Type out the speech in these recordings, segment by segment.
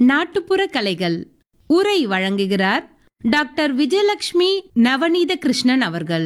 நாட்டுப்புற கலைகள் உரை வழங்குகிறார் டாக்டர் விஜயலட்சுமி நவநீத கிருஷ்ணன் அவர்கள்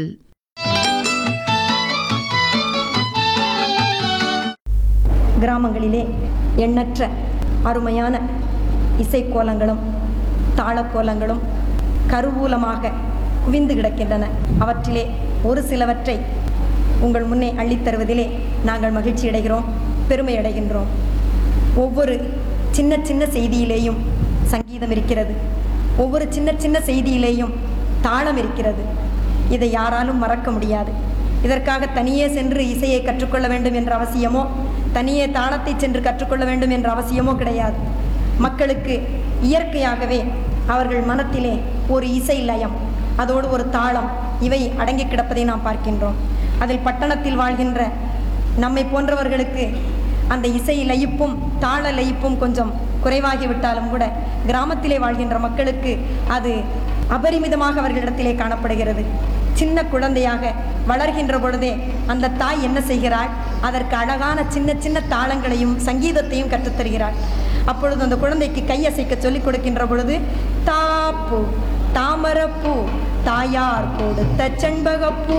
கிராமங்களிலே எண்ணற்ற அருமையான இசைக்கோலங்களும் தாளக்கோலங்களும் கருவூலமாக குவிந்து கிடக்கின்றன அவற்றிலே ஒரு சிலவற்றை உங்கள் முன்னே அள்ளித் தருவதிலே நாங்கள் மகிழ்ச்சி அடைகிறோம் பெருமை அடைகின்றோம் ஒவ்வொரு சின்ன சின்ன செய்தியிலேயும் சங்கீதம் இருக்கிறது ஒவ்வொரு சின்ன சின்ன செய்தியிலேயும் தாளம் இருக்கிறது இதை யாராலும் மறக்க முடியாது இதற்காக தனியே சென்று இசையை கற்றுக்கொள்ள வேண்டும் என்ற அவசியமோ தனியே தாளத்தை சென்று கற்றுக்கொள்ள வேண்டும் என்ற அவசியமோ கிடையாது மக்களுக்கு இயற்கையாகவே அவர்கள் மனத்திலே ஒரு இசை லயம் அதோடு ஒரு தாளம் இவை அடங்கி கிடப்பதை நாம் பார்க்கின்றோம் அதில் பட்டணத்தில் வாழ்கின்ற நம்மை போன்றவர்களுக்கு அந்த இசை லயிப்பும் தாள லயிப்பும் கொஞ்சம் குறைவாகிவிட்டாலும் கூட கிராமத்திலே வாழ்கின்ற மக்களுக்கு அது அபரிமிதமாக அவர்களிடத்திலே காணப்படுகிறது சின்ன குழந்தையாக வளர்கின்ற பொழுதே அந்த தாய் என்ன செய்கிறாள் அதற்கு அழகான சின்ன சின்ன தாளங்களையும் சங்கீதத்தையும் கற்றுத்தருகிறாள் அப்பொழுது அந்த குழந்தைக்கு கையசைக்க சொல்லிக் கொடுக்கின்ற பொழுது தாப்பு தாமரப்பூ தாயார் கொடுத்த செண்பகப்பூ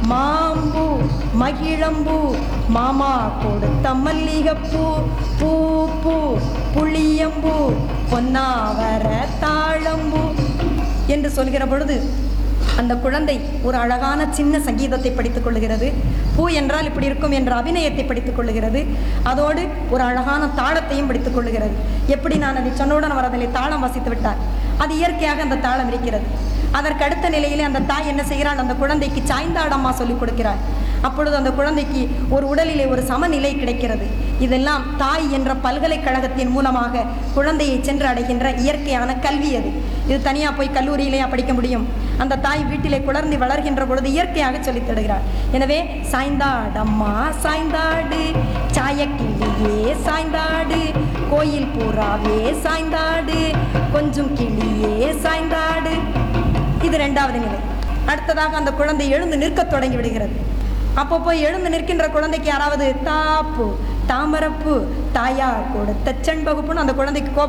மாம்பூ மகிழம்பூ மாமா கொடுத்த மல்லிகைப்பூ பூ பூ புளியம்பூ பொன்னாவர தாழம்பூ என்று சொல்கிற பொழுது அந்த குழந்தை ஒரு அழகான சின்ன சங்கீதத்தை படித்துக் கொள்ளுகிறது பூ என்றால் இப்படி இருக்கும் என்ற அபிநயத்தை படித்துக் கொள்ளுகிறது அதோடு ஒரு அழகான தாளத்தையும் படித்துக் கொள்ளுகிறது எப்படி நான் அதை சொன்னவுடன் அவர் அதில் தாளம் வாசித்து விட்டார் அது இயற்கையாக அந்த தாளம் இருக்கிறது அதற்கு அடுத்த நிலையிலே அந்த தாய் என்ன செய்கிறாள் அந்த குழந்தைக்கு சாய்ந்தாடம்மா சொல்லிக் கொடுக்கிறாள் அப்பொழுது அந்த குழந்தைக்கு ஒரு உடலிலே ஒரு சமநிலை கிடைக்கிறது இதெல்லாம் தாய் என்ற பல்கலைக்கழகத்தின் மூலமாக குழந்தையை சென்று அடைகின்ற இயற்கையான கல்வி அது இது தனியாக போய் கல்லூரியிலேயே படிக்க முடியும் அந்த தாய் வீட்டிலே குளர்ந்து வளர்கின்ற பொழுது இயற்கையாக சொல்லித் தருகிறார் எனவே சாய்ந்தாடம்மா சாய்ந்தாடு சாயக்கிளியே சாய்ந்தாடு கோயில் பூராவே சாய்ந்தாடு கொஞ்சம் கிளியே சாய்ந்தாடு இது ரெண்டாவது நிலை அடுத்ததாக அந்த குழந்தை எழுந்து நிற்கத் தொடங்கி விடுகிறது அப்போ போய் எழுந்து நிற்கின்ற குழந்தைக்கு யாராவது தாப்பு தாமரப்பு தாயார் கொடுத்த செண்பகுப்புன்னு அந்த குழந்தைக்கு கோபம்